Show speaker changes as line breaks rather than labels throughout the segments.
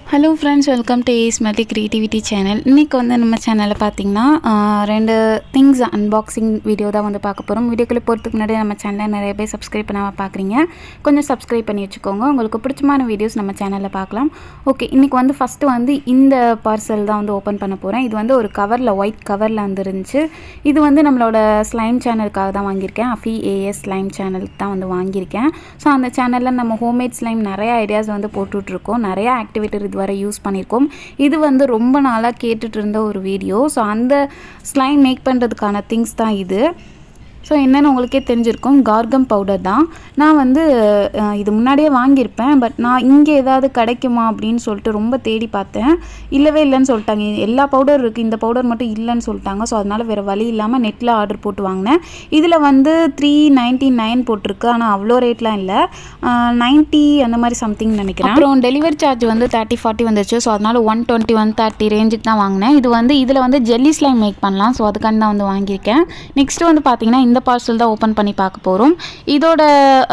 hello friends welcome to Ace multi creativity channel இன்றைக்கி வந்து நம்ம சேனலில் பார்த்தீங்கன்னா ஆஹ், ரெண்டு திங்ஸ் அன்பாக்சிங் வீடியோ தான் வந்து பார்க்க போகிறோம் வீடியோக்குள்ளே போகிறதுக்கு முன்னாடி நம்ம சேனலை நிறைய பேர் சப்ஸ்கிரைப் பண்ணாமல் பார்க்குறீங்க கொஞ்சம் சப்ஸ்கிரைப் பண்ணி வச்சுக்கோங்க உங்களுக்கு பிடிச்சமான வீடியோஸ் நம்ம சேனலில் பார்க்கலாம் ஓகே இன்றைக்கி வந்து ஃபஸ்ட்டு வந்து இந்த பார்சல் தான் வந்து ஓப்பன் பண்ண போகிறேன் இது வந்து ஒரு கவரில் ஒயிட் கவரில் வந்துருந்துச்சு இது வந்து நம்மளோட ஸ்லைம் சேனலுக்காக தான் வாங்கியிருக்கேன் அஃபி ஏஎஸ் ஸ்லைம் சேனலுக்கு தான் வந்து வாங்கியிருக்கேன் ஸோ அந்த சேனலில் நம்ம ஹோம்மேட் ஸ்லைம் நிறைய ஐடியாஸ் வந்து போட்டுட்ருக்கோம் நிறைய ஆக்டிவிட்டி இதுவரை யூஸ் பண்ணியிருக்கோம் இது வந்து ரொம்ப நாளாக கேட்டுட்டு இருந்த ஒரு வீடியோ ஸோ அந்த ஸ்லைம் மேக் பண்ணுறதுக்கான திங்ஸ் தான் இது ஸோ என்னென்னு உங்களுக்கே தெரிஞ்சிருக்கும் கார்கம் பவுடர் தான் நான் வந்து அஹ், இது முன்னாடியே வாங்கியிருப்பேன் பட் நான் இங்கே ஏதாவது கிடைக்குமா அப்படின்னு சொல்லிட்டு ரொம்ப தேடி பார்த்தேன் இல்லவே இல்லைன்னு சொல்லிட்டாங்க எல்லா பவுடர் இருக்குது இந்த பவுடர் மட்டும் இல்லைன்னு சொல்லிட்டாங்க ஸோ அதனால் வேறு வழி இல்லாமல் நெட்டில் ஆர்டர் போட்டு வாங்கினேன் இதில் வந்து த்ரீ நைன்ட்டி நைன் போட்டிருக்கு ஆனால் அவ்வளோ ரேட்லாம் இல்லை நைன்ட்டி அந்த மாதிரி சம்திங் நினைக்கிறேன் அப்புறம் டெலிவரி சார்ஜ் வந்து தேர்ட்டி ஃபார்ட்டி வந்துச்சு ஸோ அதனால் ஒன் டுவெண்ட்டி ஒன் தேர்ட்டி ரேஞ்சுக்கு தான் வாங்கினேன் இது வந்து இதில் வந்து ஜெல்லி ஸ்லைம் மேக் பண்ணலாம் ஸோ அதுக்காண்டி தான் வந்து வாங்கியிருக்கேன் நெக்ஸ்ட் வந்து பார்த்தீங்கன்னா இந்த பார்சல் தான் ஓப்பன் பண்ணி பார்க்க போகிறோம் இதோட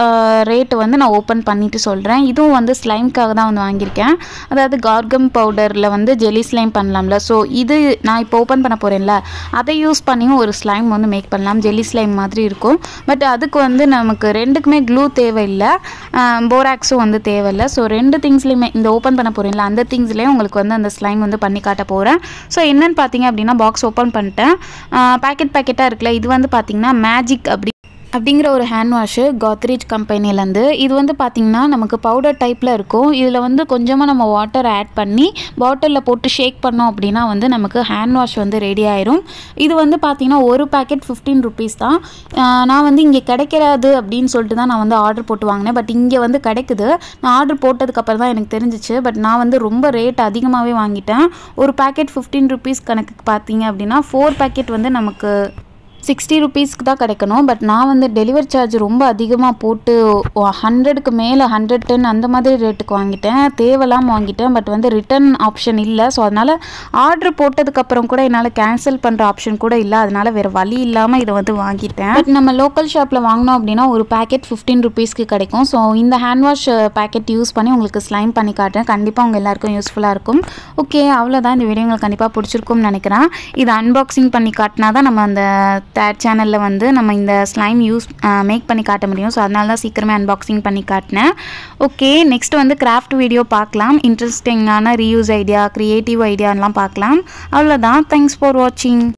ரேட் வந்து நான் ஓப்பன் பண்ணிட்டு சொல்கிறேன் இதுவும் வந்து ஸ்லைம்க்காக தான் வந்து வாங்கியிருக்கேன் அதாவது கார்கம் பவுடரில் வந்து ஜெல்லி ஸ்லைம் பண்ணலாம்ல ஸோ இது நான் இப்போ ஓப்பன் பண்ண போகிறேன்ல அதை யூஸ் பண்ணியும் ஒரு ஸ்லைம் வந்து மேக் பண்ணலாம் ஜெல்லி ஸ்லைம் மாதிரி இருக்கும் பட் அதுக்கு வந்து நமக்கு ரெண்டுக்குமே க்ளூ தேவையில்லை போராக்ஸும் வந்து தேவையில்லை ஸோ ரெண்டு திங்ஸ்லையுமே இந்த ஓப்பன் பண்ண போகிறீங்களா அந்த திங்ஸ்லேயும் உங்களுக்கு வந்து அந்த ஸ்லைம் வந்து பண்ணி காட்ட போகிறேன் ஸோ என்னன்னு பார்த்தீங்க அப்படின்னா பாக்ஸ் ஓப்பன் பண்ணிட்டேன் பேக்கெட் பேக்கெட்டாக இருக்குல்ல இது வந்து பார்த்தீங்கன்னா மேஜிக் அப்படி அப்படிங்கிற ஒரு ஹேண்ட் வாஷு கோத்ரேஜ் கம்பெனிலேருந்து இது வந்து பார்த்திங்கன்னா நமக்கு பவுடர் டைப்பில் இருக்கும் இதில் வந்து கொஞ்சமாக நம்ம வாட்டர் ஆட் பண்ணி பாட்டிலில் போட்டு ஷேக் பண்ணோம் அப்படின்னா வந்து நமக்கு ஹேண்ட் வாஷ் வந்து ரெடி ஆயிரும் இது வந்து பார்த்திங்கன்னா ஒரு பேக்கெட் ஃபிஃப்டீன் ருபீஸ் தான் ஆஹ் நான் வந்து இங்கே கிடைக்கிறாது அப்படின்னு சொல்லிட்டு தான் நான் வந்து ஆர்டர் போட்டு வாங்கினேன் பட் இங்கே வந்து கிடைக்குது நான் ஆர்டர் போட்டதுக்கப்புறம் தான் எனக்கு தெரிஞ்சிச்சு பட் நான் வந்து ரொம்ப ரேட் அதிகமாகவே வாங்கிட்டேன் ஒரு பேக்கெட் ஃபிஃப்டீன் ருபீஸ் கணக்குக்கு பார்த்தீங்க அப்படின்னா ஃபோர் பேக்கெட் வந்து நமக்கு சிக்ஸ்டி ருபீஸ்க்கு தான் கிடைக்கணும் பட் நான் வந்து டெலிவரி சார்ஜ் ரொம்ப அதிகமாக போட்டு ஹண்ட்ரடுக்கு மேலே ஹண்ட்ரட் டென் அந்த மாதிரி ரேட்டுக்கு வாங்கிட்டேன் தேவையில்லாமல் வாங்கிட்டேன் பட் வந்து ரிட்டர்ன் ஆப்ஷன் இல்லை ஸோ அதனால் ஆர்டர் போட்டதுக்கப்புறம் கூட என்னால் கேன்சல் பண்ணுற ஆப்ஷன் கூட இல்லை அதனால் வேறு வழி இல்லாமல் இதை வந்து வாங்கிட்டேன் பட் நம்ம லோக்கல் ஷாப்பில் வாங்கினோம் அப்படின்னா ஒரு பேக்கெட் ஃபிஃப்டீன் ருபீஸ்க்கு கிடைக்கும் ஸோ இந்த ஹேண்ட் வாஷ் பேக்கெட் யூஸ் பண்ணி உங்களுக்கு ஸ்லைம் பண்ணி காட்டுறேன் கண்டிப்பாக உங்கள் எல்லாருக்கும் யூஸ்ஃபுல்லாக இருக்கும் ஓகே அவ்வளோதான் இந்த வீடியோ உங்களுக்கு கண்டிப்பாக பிடிச்சிருக்கும்னு நினைக்கிறேன் இது அன்பாக்சிங் பண்ணி காட்டினா தான் நம்ம அந்த தேர்ட் சேனலில் வந்து நம்ம இந்த ஸ்லைம் யூஸ் மேக் பண்ணி காட்ட முடியும் ஸோ அதனால தான் சீக்கிரமே அன்பாக்சிங் பண்ணி காட்டினேன் ஓகே நெக்ஸ்ட் வந்து கிராஃப்ட் வீடியோ பார்க்கலாம் இன்ட்ரெஸ்டிங்கான ரீயூஸ் ஐடியா க்ரியேட்டிவ் ஐடியாலாம் பார்க்கலாம் அவ்வளோதான் தேங்க்ஸ் ஃபார் வாட்சிங்